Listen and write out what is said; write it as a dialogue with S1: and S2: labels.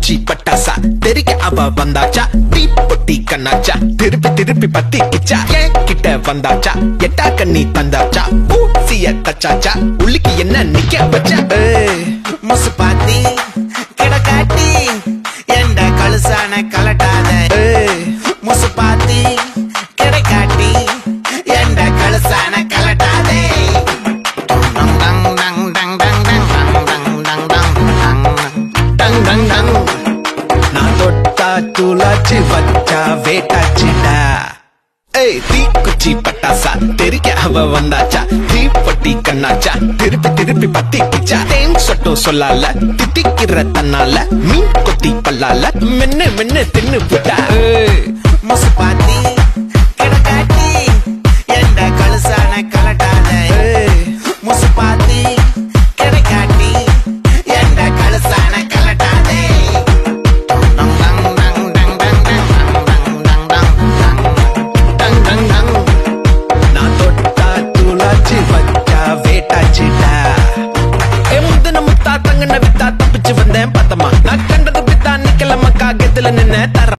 S1: தீக்குச்சி பட்டாசா தெரிக்க அவ வந்தாச்சா தீ பொட்டி கண்ணாச்சா திருப்பி திருப்பி பத்தி கிச்சா ஏன் கிட்ட வந்தாச்சா எட்டா கண்ணி தந்தாச்சா பூசிய தச்சாச்சா உள்ளிக்கு என்ன நிக்க வச்சா ஏய்,
S2: முசு பாத்தி கிடக்காட்டி எந்த கழுசான கலட்டாத
S1: ஏய்,
S2: முசு பாத்தி கிடைக்காட்டி எந்த கழுசான கலட்டாதே டங் டங் டங் டங் டங் டங் டங் டங் டங் டங்
S1: டங் டங் டங் நான் தொட்டா துளாச்சு வச்சா வேட்டாச்சுடா ஏய் தீக்குச்சி பட்டாசா தெரிக்க அவ வந்தாச்சா தீ பொட்டி கண்ணாச்சா திருப்பி திருப்பி பத்தி கிச்சா தேன் சொட்டும் சொல்லால தித்திக்கிற தன்னால மீன் கொத்தி பல்லால மென்னு மென்னு தின்னு விட்டா ஏய்
S2: முசு பாத்தி